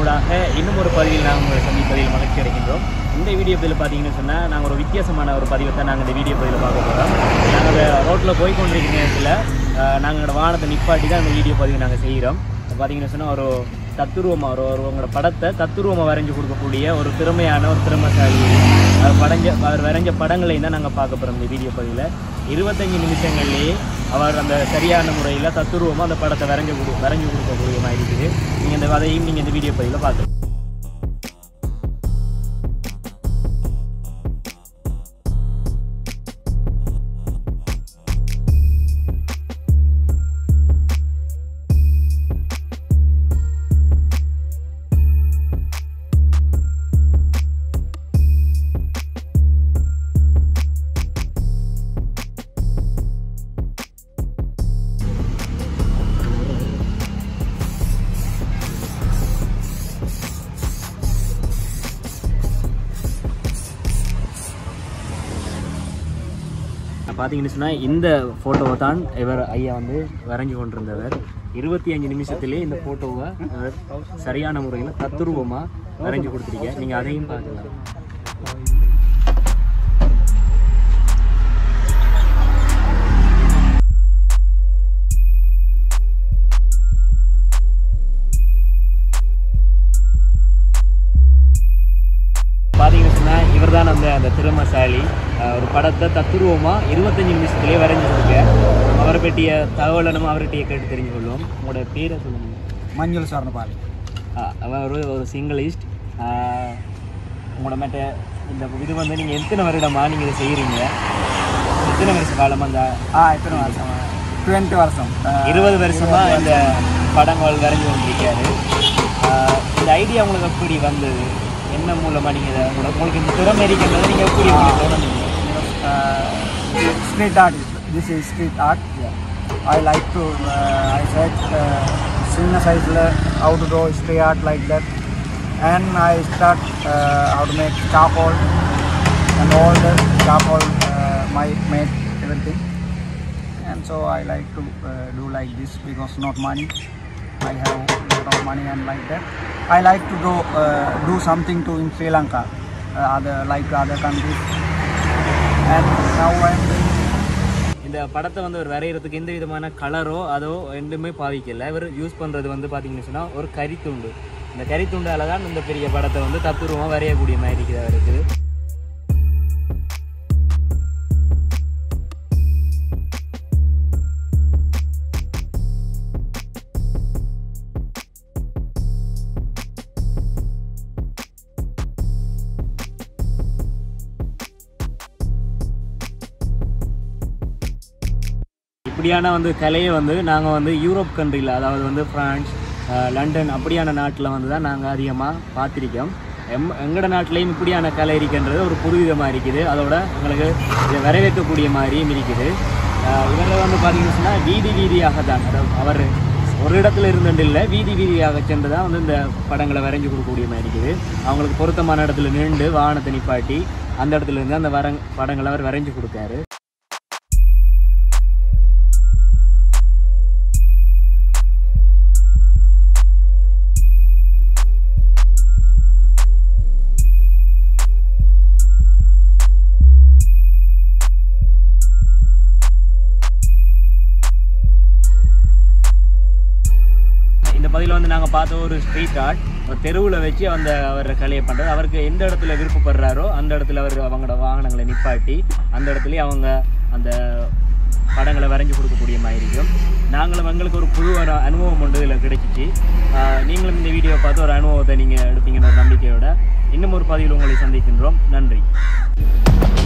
ஊடாக இன்னும் ஒரு பதிவில் நாங்கள் உங்களை சந்திப்பதில் மகிழ்ச்சி அடைகின்றோம் இந்த வீடியோ பதிவில் பார்த்தீங்கன்னு சொன்னால் நாங்கள் ஒரு வித்தியாசமான ஒரு பதிவை தான் நாங்கள் இந்த வீடியோ பதிவில் பார்க்க போகிறோம் நாங்கள் ரோட்டில் போய் கொண்டிருக்கிற நேரத்தில் நாங்களோட வாகனத்தை நிப்பாட்டி தான் இந்த வீடியோ பதிவு நாங்கள் செய்கிறோம் பார்த்தீங்கன்னு சொன்னால் ஒரு தத்துருவமாக ஒரு ஒரு உங்களோட படத்தை தத்துருவமாக வரைஞ்சு கொடுக்கக்கூடிய ஒரு திறமையான ஒரு திறமைசாலி அவர் படைஞ்ச அவர் வரைஞ்ச படங்களையும் தான் நாங்கள் பார்க்க போகிறோம் இந்த வீடியோ பதிவில் இருபத்தஞ்சி நிமிஷங்கள்லேயே அவர் அந்த சரியான முறையில் தத்துருவமாக அந்த படத்தை வரைஞ்சு கொடு வரைஞ்சு கொடுக்கக்கூடிய மாதிரி இருக்குது நீங்கள் இந்த அதையும் நீங்கள் இந்த வீடியோ பதிவில் பார்க்கலாம் பார்த்தீங்கன்னு சொன்னால் இந்த ஃபோட்டோவை தான் இவர் ஐயா வந்து வரைஞ்சு கொண்டிருந்தவர் இருபத்தி அஞ்சு நிமிஷத்திலே இந்த ஃபோட்டோவை அவர் சரியான முறையில் தத்துருவமாக வரைஞ்சு கொடுத்துருக்கீங்க நீங்கள் அதையும் பார்க்கலாம் பார்த்தீங்கன்னு சொன்னால் இவர் தான் அந்த அந்த திறமசாலி அஹ் ஒரு படத்தை தத்துருவமாக இருபத்தஞ்சி நிமிஷத்துலேயே வரைஞ்சி கொடுக்க அவரை பற்றிய தகவலை நம்ம அவர்கிட்டயே கேட்டு தெரிஞ்சு கொள்வோம் உங்களோட பேரை சொல்லுங்கள் மஞ்சள் சார்ந்தபால் அஹ் அவர் ஒரு ஒரு சிங்கிளிஸ்ட் உங்களோட மற்ற இந்த இது வந்து நீங்கள் எத்தனை வருடமா நீங்கள் இதை செய்கிறீங்க எத்தனை வருஷ காலமாக அந்த ஆ எத்தனை வருஷம் டுவெண்ட்டி வருஷம் இருபது வருஷமா இந்த படங்கள் வரைஞ்சு கொண்டிருக்காரு அஹ் இந்த ஐடியா உங்களுக்கு எப்படி வந்தது என்ன மூலமா நீங்க இதை உங்களுக்கு உங்களுக்கு இந்த திறமை இருக்கின்றதை நீங்க எப்படி உங்களுக்கு தோணுனீங்க street art this is street art I like to I search சின்ன சைஸில் how to do street art like that and I start how to make சாப்பால் அண்ட் ஆல் த சாப்பால் my make every thing and so I like to uh, do like this because not money. I have a lot of money and like that. I like to do uh, do something to in Sri Lanka, uh, other like other countries. And now I'm doing இந்த படத்தை வந்து ஒரு வரைகிறதுக்கு எந்த விதமான கலரோ அதோ ரெண்டுமே பாவிக்கல இவர் யூஸ் பண்ணுறது வந்து பார்த்தீங்கன்னு சொன்னால் ஒரு கரித்துண்டு இந்த கரித்துண்டால தான் இந்த பெரிய படத்தை வந்து தத்துருவமாக வரையக்கூடிய மாதிரி இருக்குது அவருக்கு இப்படியான வந்து கலையை வந்து நாங்கள் வந்து யூரோப் கண்ட்ரியில் அதாவது வந்து ஃப்ரான்ஸ் அஹ், லண்டன் அப்படியான நாட்டில் வந்து தான் நாங்கள் அதிகமாக பார்த்திருக்கோம் எம் எங்களோட நாட்டிலையும் இப்படியான கலை இருக்கின்றது ஒரு புதுவிதமாக இருக்குது அதோட எங்களுக்கு இதை வரவேற்கக்கூடிய மாதிரியும் இருக்குது அஹ், இவர்கள் வந்து பார்த்தீங்கன்னு சொன்னால் வீதி வீதியாக தான் அதாவது அவர் ஒரு இடத்துல இருந்துட்டு இல்லை வீதி வீதியாக சென்று தான் வந்து இந்த படங்களை வரைஞ்சி கொடுக்கக்கூடிய மாதிரி இருக்குது அவங்களுக்கு பொருத்தமான இடத்துல நின்று வாகனத்தை நிப்பாட்டி அந்த இடத்துல இருந்து அந்த வர படங்களை அவர் வரைஞ்சி கொடுக்காரு இந்த பதிவில் வந்து நாங்கள் பார்த்த ஒரு ஸ்ட்ரீட் ஆர்ட் ஒரு தெருவில் வச்சு அந்த அவர் கலையை பண்ணுறது அவருக்கு எந்த இடத்துல விருப்பப்படுறாரோ அந்த இடத்துல அவர் அவங்களோட வாகனங்களை நிப்பாட்டி அந்த இடத்துலயே அவங்க அந்த படங்களை வரைஞ்சி கொடுக்கக்கூடிய மாதிரி இருக்கும் நாங்களும் எங்களுக்கு ஒரு புது ஒரு அனுபவம் ஒன்று இதில் கிடைச்சிச்சு ஆஹ் நீங்களும் இந்த வீடியோ பார்த்து ஒரு அனுபவத்தை நீங்கள் எடுப்பீங்கன்னு ஒரு நம்பிக்கையோட இன்னும் ஒரு பதிவில் உங்களை சந்திக்கின்றோம் நன்றி